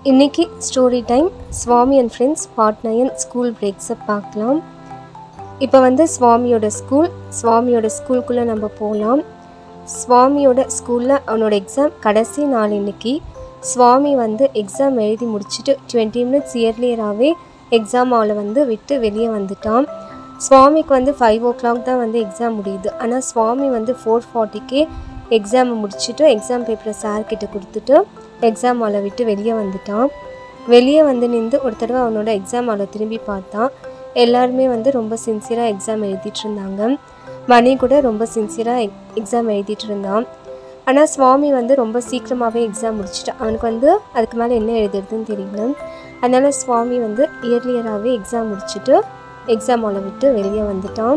இன்னைக்கு story time Swami and friends part nine school பிரேக்ஸை பார்க்கலாம் இப்போ வந்து சுவாமியோட ஸ்கூல் சுவாமியோட ஸ்கூலுக்குள்ளே நம்ம போகலாம் சுவாமியோட ஸ்கூலில் அவனோட எக்ஸாம் கடைசி நாள் இன்னைக்கு சுவாமி வந்து எக்ஸாம் எழுதி முடிச்சுட்டு டுவெண்ட்டி மினிட்ஸ் இயர்லியராகவே எக்ஸாம் ஹாலை வந்து விட்டு வெளியே வந்துட்டான் சுவாமிக்கு வந்து ஃபைவ் ஓ கிளாக் தான் வந்து எக்ஸாம் முடியுது ஆனால் சுவாமி வந்து ஃபோர் ஃபார்ட்டிக்கே எக்ஸாமை முடிச்சுட்டு எக்ஸாம் பேப்பரை சார்கிட்ட கொடுத்துட்டு எக்ஸாம் ஹாலை விட்டு வெளியே வந்துட்டான் வெளியே வந்து நின்று ஒரு தடவை அவனோட எக்ஸாம் ஹாலை திரும்பி பார்த்தான் எல்லாருமே வந்து ரொம்ப சின்சியராக எக்ஸாம் எழுதிட்டு இருந்தாங்க மணி கூட ரொம்ப சின்சியராக எக்ஸாம் எழுதிட்டு இருந்தான் ஆனால் சுவாமி வந்து ரொம்ப சீக்கிரமாகவே எக்ஸாம் முடிச்சிட்டான் அவனுக்கு வந்து அதுக்கு மேலே என்ன எழுதுறதுன்னு தெரியல அதனால் சுவாமி வந்து இயர்லியராகவே எக்ஸாம் முடிச்சுட்டு எக்ஸாம் ஹாலை விட்டு வெளியே வந்துட்டான்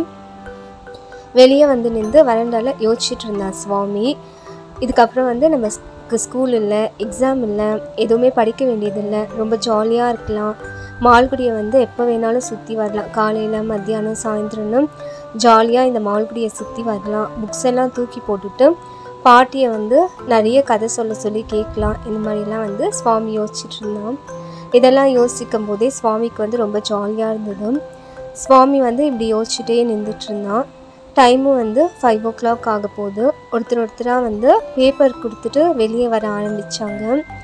வெளியே வந்து நின்று வறண்டால யோசிச்சுட்டு இருந்தான் சுவாமி இதுக்கப்புறம் வந்து நம்ம ஸ்கூல் இல்லை எக்ஸாம் இல்லை எதுவுமே படிக்க வேண்டியதில்லை ரொம்ப ஜாலியாக இருக்கலாம் மால்குடியை வந்து எப்போ வேணாலும் சுற்றி வரலாம் காலையில் மத்தியானம் சாயந்தரம்னு ஜாலியாக இந்த மால்குடியை சுற்றி வரலாம் புக்ஸ் எல்லாம் தூக்கி போட்டுட்டு பாட்டியை வந்து நிறைய கதை சொல்ல சொல்லி கேட்கலாம் இந்த மாதிரிலாம் வந்து சுவாமி யோசிச்சுட்டு இருந்தான் இதெல்லாம் யோசிக்கும் போதே சுவாமிக்கு வந்து ரொம்ப ஜாலியாக இருந்தது சுவாமி வந்து இப்படி யோசிச்சுட்டே நின்றுட்டு இருந்தான் டைமும் வந்து ஃபைவ் ஓ கிளாக் ஆக போகுது ஒருத்தர் ஒருத்தராக வந்து பேப்பர் கொடுத்துட்டு வெளியே வர ஆரம்பித்தாங்க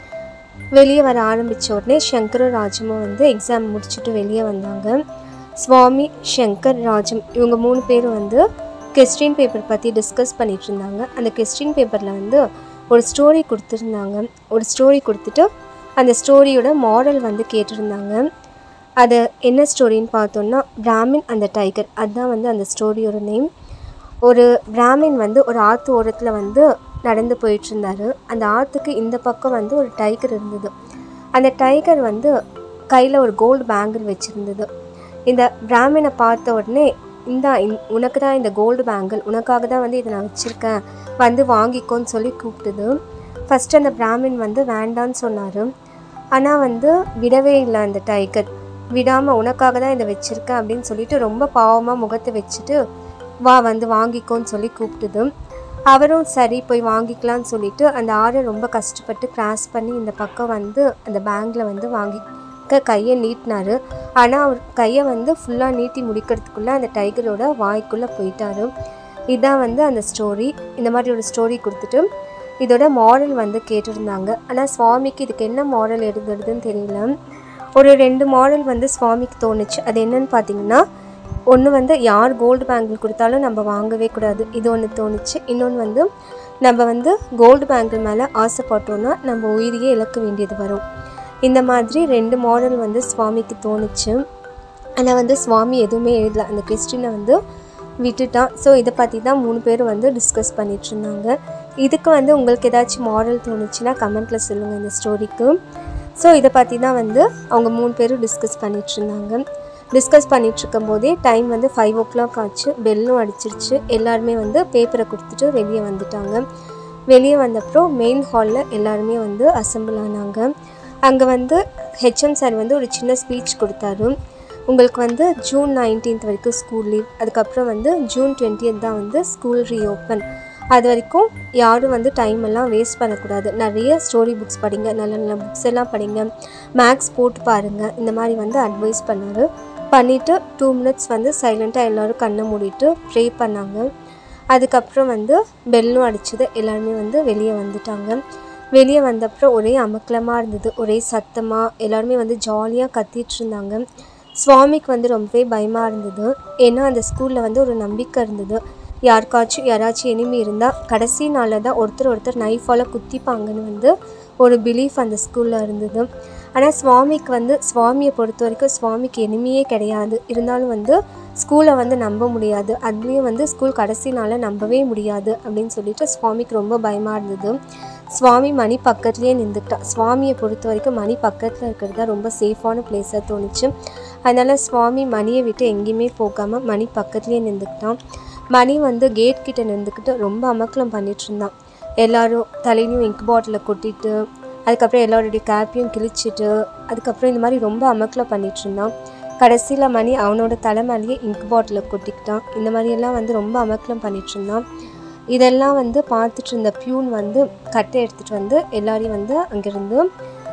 வெளியே வர ஆரம்பித்த உடனே சங்கரும் ராஜமும் வந்து எக்ஸாம் முடிச்சுட்டு வெளியே வந்தாங்க சுவாமி சங்கர் ராஜம் இவங்க மூணு பேரும் வந்து கொஸ்டின் பேப்பர் பற்றி டிஸ்கஸ் பண்ணிட்டு இருந்தாங்க அந்த கொஸ்டின் பேப்பரில் வந்து ஒரு ஸ்டோரி கொடுத்துருந்தாங்க ஒரு ஸ்டோரி கொடுத்துட்டு அந்த ஸ்டோரியோட மாரல் வந்து கேட்டிருந்தாங்க அது என்ன ஸ்டோரின்னு பார்த்தோன்னா பிராமின் அந்த டைகர் அதுதான் வந்து அந்த ஸ்டோரியோட நேம் ஒரு பிராமின் வந்து ஒரு ஆற்று ஓரத்தில் வந்து நடந்து போயிட்டு இருந்தாரு அந்த ஆற்றுக்கு இந்த பக்கம் வந்து ஒரு டைகர் இருந்தது அந்த டைகர் வந்து கையில் ஒரு கோல்டு பேங்கிள் வச்சுருந்தது இந்த பிராமினை பார்த்த உடனே இந்த உனக்கு தான் இந்த கோல்டு பேங்கிள் உனக்காக தான் வந்து இதை நான் வச்சுருக்கேன் வந்து வாங்கிக்கோன்னு சொல்லி கூப்பிட்டுது ஃபஸ்ட்டு அந்த பிராமின் வந்து வேண்டான்னு சொன்னார் ஆனால் வந்து விடவே இல்லை அந்த டைகர் விடாமல் உனக்காக தான் இதை வச்சுருக்கேன் அப்படின்னு சொல்லிட்டு ரொம்ப பாவமாக முகத்தை வச்சுட்டு வா வந்து வாங்கிக்கோன்னு சொல்லி கூப்பிட்டுது அவரும் சரி போய் வாங்கிக்கலான்னு சொல்லிட்டு அந்த ஆறை ரொம்ப கஷ்டப்பட்டு கிராஸ் பண்ணி இந்த பக்கம் வந்து அந்த பேங்கில் வந்து வாங்கிக்க கையை நீட்டினாரு ஆனால் அவர் கையை வந்து ஃபுல்லாக நீட்டி முடிக்கிறதுக்குள்ளே அந்த டைகரோட வாய்க்குள்ளே போயிட்டாரு இதுதான் வந்து அந்த ஸ்டோரி இந்த மாதிரி ஒரு ஸ்டோரி கொடுத்துட்டு இதோட மாரல் வந்து கேட்டிருந்தாங்க ஆனால் சுவாமிக்கு இதுக்கு என்ன மாரல் எழுதுறதுன்னு தெரியல ஒரு ரெண்டு மாடல் வந்து சுவாமிக்கு தோணுச்சு அது என்னன்னு பார்த்தீங்கன்னா ஒன்று வந்து யார் கோல்டு பேங்கிள் கொடுத்தாலும் நம்ம வாங்கவே கூடாது இது ஒன்று தோணுச்சு இன்னொன்று வந்து நம்ம வந்து கோல்டு பேங்கிள் மேலே ஆசைப்பட்டோன்னா நம்ம உயிரையே இழக்க வேண்டியது வரும் இந்த மாதிரி ரெண்டு மாடல் வந்து சுவாமிக்கு தோணுச்சு ஆனால் வந்து சுவாமி எதுவுமே எழுதல அந்த கொஸ்டினை வந்து விட்டுட்டான் ஸோ இதை பற்றி தான் மூணு பேரும் வந்து டிஸ்கஸ் பண்ணிட்டு இருந்தாங்க இதுக்கு வந்து உங்களுக்கு ஏதாச்சும் மாடல் தோணுச்சுன்னா கமெண்ட்டில் சொல்லுங்கள் இந்த ஸ்டோரிக்கு ஸோ இதை பற்றி தான் வந்து அவங்க மூணு பேரும் டிஸ்கஸ் பண்ணிகிட்டு இருந்தாங்க டிஸ்கஸ் பண்ணிகிட்டு இருக்கும்போதே டைம் வந்து ஃபைவ் ஓ கிளாக் ஆச்சு பெல்லும் அடிச்சிருச்சு எல்லாருமே வந்து பேப்பரை கொடுத்துட்டு வெளியே வந்துட்டாங்க வெளியே வந்தப்பறம் மெயின் ஹாலில் எல்லாருமே வந்து அசம்பிள் ஆனாங்க அங்கே வந்து ஹெச்எம் சார் வந்து ஒரு சின்ன ஸ்பீச் கொடுத்தாரு உங்களுக்கு வந்து ஜூன் நைன்டீன்த் வரைக்கும் ஸ்கூல் லீவ் அதுக்கப்புறம் வந்து ஜூன் டுவெண்ட்டியத் தான் வந்து ஸ்கூல் ரீஓப்பன் அது வரைக்கும் யாரும் வந்து டைம் எல்லாம் வேஸ்ட் பண்ணக்கூடாது நிறைய ஸ்டோரி புக்ஸ் படிங்க நல்ல நல்ல புக்ஸ் எல்லாம் படிங்க மேக்ஸ் போட்டு பாருங்கள் இந்த மாதிரி வந்து அட்வைஸ் பண்ணார் பண்ணிவிட்டு டூ மினிட்ஸ் வந்து சைலண்ட்டாக எல்லோரும் கண்ணை மூடிட்டு ப்ரே பண்ணாங்க அதுக்கப்புறம் வந்து பெல்லும் அடிச்சது எல்லாருமே வந்து வெளியே வந்துட்டாங்க வெளியே வந்தப்புறம் ஒரே அமக்கலமாக இருந்தது ஒரே சத்தமாக எல்லாருமே வந்து ஜாலியாக கத்திட்டு இருந்தாங்க சுவாமிக்கு வந்து ரொம்பவே பயமாக இருந்தது ஏன்னா அந்த ஸ்கூலில் வந்து ஒரு நம்பிக்கை இருந்தது யாருக்காச்சும் யாராச்சும் எனிமி இருந்தால் கடைசி நாளில் தான் ஒருத்தர் ஒருத்தர் நைஃபால் குத்திப்பாங்கன்னு வந்து ஒரு பிலீஃப் அந்த ஸ்கூலில் இருந்தது ஆனால் சுவாமிக்கு வந்து சுவாமியை பொறுத்த வரைக்கும் சுவாமிக்கு எனிமையே கிடையாது இருந்தாலும் வந்து ஸ்கூலை வந்து நம்ப முடியாது அதுலேயும் வந்து ஸ்கூல் கடைசி நாளில் நம்பவே முடியாது அப்படின்னு சொல்லிட்டு சுவாமிக்கு ரொம்ப பயமாக இருந்தது சுவாமி மணி பக்கத்துலேயே நின்றுட்டா சுவாமியை பொறுத்த வரைக்கும் மணி பக்கத்தில் இருக்கிறது தான் ரொம்ப சேஃபான பிளேஸாக தோணுச்சு அதனால் சுவாமி மணியை விட்டு எங்கேயுமே போகாமல் மணி பக்கத்துலேயே நின்றுக்கிட்டான் மணி வந்து கேட் கிட்ட நின்றுக்கிட்டு ரொம்ப அமக்கலம் பண்ணிட்டு இருந்தான் எல்லாரும் தலையிலையும் இங்க் பாட்டிலை கொட்டிட்டு அதுக்கப்புறம் எல்லாருடைய கேப்பையும் கிழிச்சிட்டு அதுக்கப்புறம் இந்த மாதிரி ரொம்ப அமக்கலம் பண்ணிட்டு இருந்தான் கடைசியில் மணி அவனோட தலை மேலேயே இங்க் பாட்டிலை கொட்டிக்கிட்டான் இந்த மாதிரியெல்லாம் வந்து ரொம்ப அமக்கலம் பண்ணிட்டு இருந்தான் இதெல்லாம் வந்து பார்த்துட்டு இருந்த பியூன் வந்து கட்டை எடுத்துகிட்டு வந்து எல்லாரையும் வந்து அங்கேருந்து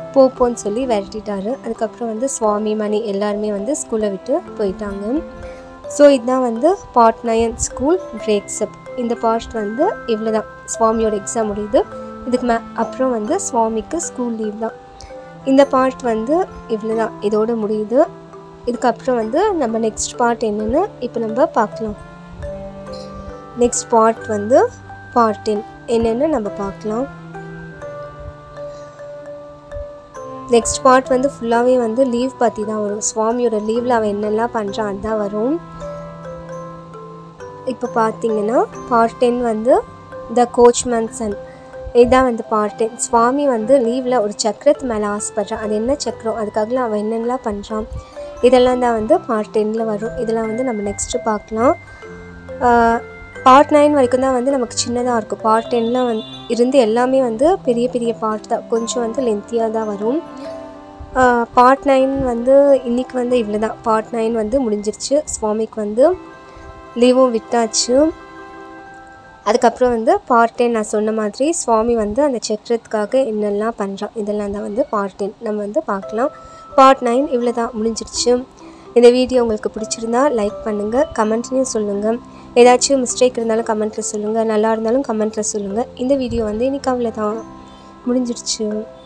போ போன்னு சொல்லி விரட்டிட்டாரு அதுக்கப்புறம் வந்து சுவாமி மணி எல்லாருமே வந்து ஸ்கூலை விட்டு போயிட்டாங்க ஸோ இதுதான் வந்து part nine school breaks up இந்த பார்ட் வந்து இவ்வளோ தான் சுவாமியோட எக்ஸாம் முடியுது இதுக்கு மே அப்புறம் வந்து சுவாமிக்கு ஸ்கூல் லீவ் தான் இந்த பார்ட் வந்து இவ்வளோ தான் இதோட முடியுது இதுக்கப்புறம் வந்து நம்ம நெக்ஸ்ட் பார்ட் என்னென்னு இப்போ நம்ம பார்க்கலாம் நெக்ஸ்ட் பார்ட் வந்து பார்ட் டென் என்னென்னு நம்ம பார்க்கலாம் நெக்ஸ்ட் பார்ட் வந்து ஃபுல்லாகவே வந்து லீவ் பற்றி தான் வரும் சுவாமியோட லீவில் அவன் என்னெல்லாம் பண்ணுறான் அதுதான் வரும் இப்போ பார்த்தீங்கன்னா பார்ட் டென் வந்து த கோச்மேன் சன் இதுதான் வந்து பார்ட் டென் சுவாமி வந்து லீவில் ஒரு சக்கரத்து மேலே ஆசைப்படுறான் அது என்ன சக்கரம் அதுக்காக அவன் என்னென்னலாம் பண்ணுறான் இதெல்லாம் தான் வந்து பார்ட் டென்னில் வரும் இதெல்லாம் வந்து நம்ம நெக்ஸ்ட்டு பார்க்கலாம் பார்ட் நைன் வரைக்கும் தான் வந்து நமக்கு சின்னதாக இருக்கும் பார்ட் டென்னில் வந் இருந்து எல்லாமே வந்து பெரிய பெரிய பார்ட் தான் கொஞ்சம் வந்து லென்த்தியாக தான் வரும் பார்ட் நைன் வந்து இன்றைக்கி வந்து இவ்வளோ தான் பார்ட் நைன் வந்து முடிஞ்சிருச்சு சுவாமிக்கு வந்து லீவும் விட்டாச்சு அதுக்கப்புறம் வந்து பார்ட் டென் நான் சொன்ன மாதிரி சுவாமி வந்து அந்த சக்கரத்துக்காக என்னெல்லாம் பண்ணுறான் இதெல்லாம் தான் வந்து பார்ட் டென் நம்ம வந்து பார்க்கலாம் பார்ட் நைன் இவ்வளோ தான் முடிஞ்சிருச்சு இந்த வீடியோ உங்களுக்கு பிடிச்சிருந்தா லைக் பண்ணுங்கள் கமெண்ட்லேயும் சொல்லுங்கள் ஏதாச்சும் மிஸ்டேக் இருந்தாலும் கமெண்ட்டில் சொல்லுங்கள் நல்லா இருந்தாலும் கமெண்ட்டில் சொல்லுங்கள் இந்த வீடியோ வந்து இன்றைக்கி அவ்வளோதான் முடிஞ்சிருச்சு